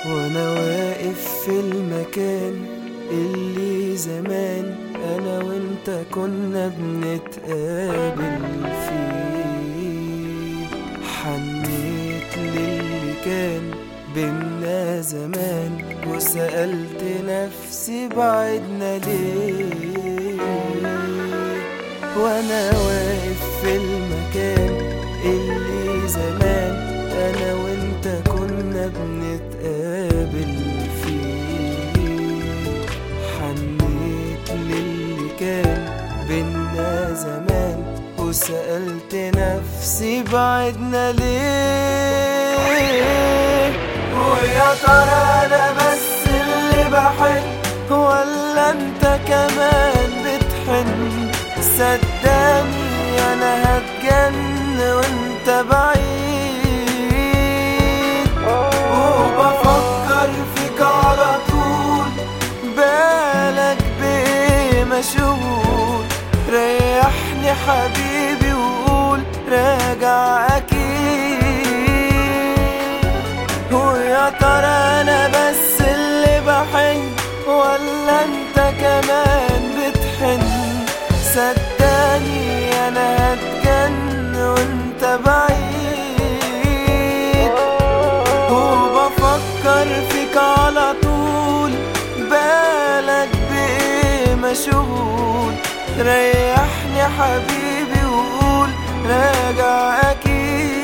وانا واقف في المكان اللي زمان انا وانت كنا بنتقابل فيه حنيت للي كان بينا زمان وسألت نفسي بعدنا ليه وانا واقف في المكان اللي زمان انا وانت كنا بنتقابل فيه حنيت للي كان بينا زمان وسألت نفسي بعدنا ليه ويا ترى انا بس اللي بحن ولا انت كمان بتحن صدقني انا هتجن وانت بعيد وبفكر فيك على طول بالك بايه مشغول ريحني حبيبي وقول راجع اكيد ويا ترى انا بس اللي بحن ولا انت كمان بتحن صدقني انا هتجن وانت بعيد وبفكر فيك على طول بالك بايه مشغول ريحني حبيبي وقول راجع اكيد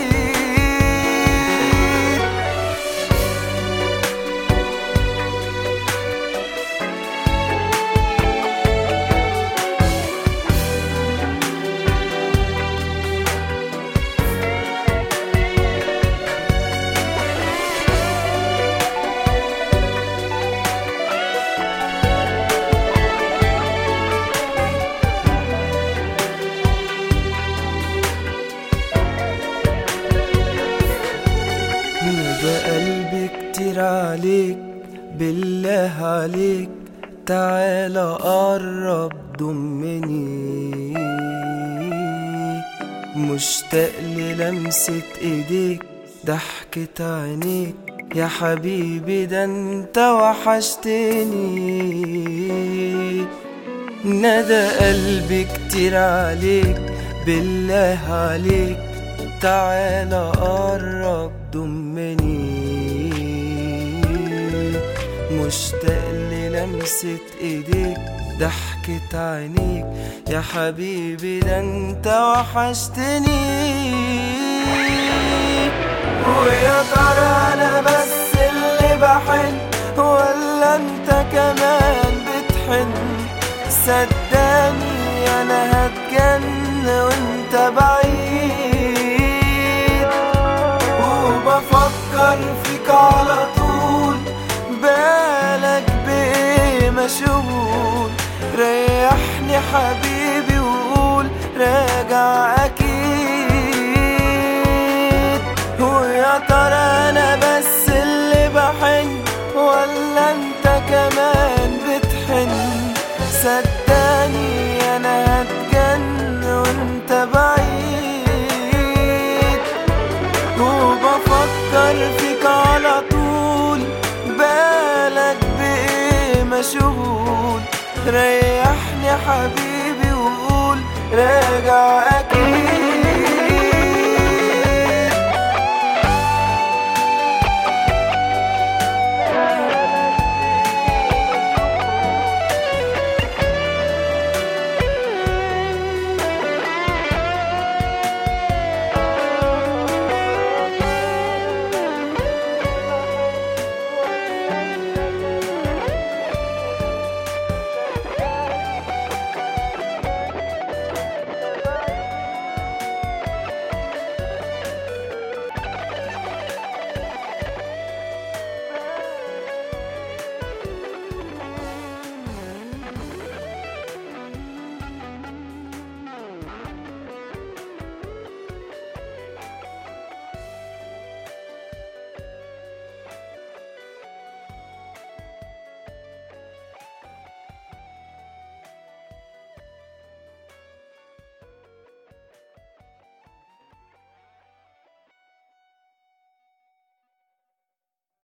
ده قلبي كتير عليك بالله عليك تعالى قرب ضمني مشتاق للمسة ايديك ضحكة عينيك يا حبيبي ده انت وحشتني ندى قلبي كتير عليك بالله عليك تعالى قرب ضمني مشتاق للمسة ايديك ضحكة عينيك يا حبيبي ده انت وحشتني ويا ترى انا بس اللي بحن ولا انت كمان بتحن صدقني انا هتجن وانت بعيد وبفكر فيك على طول بالك بايه مشغول ريحني حبيبي وقول راجع اكيد ويا ترى انا بس اللي بحن ولا انت كمان بتحن صدقني انا هتجن وانت بعيد وبفكر فيك على طول بالك بايه مشغول ريحني حبيبي وقول راجع اكيد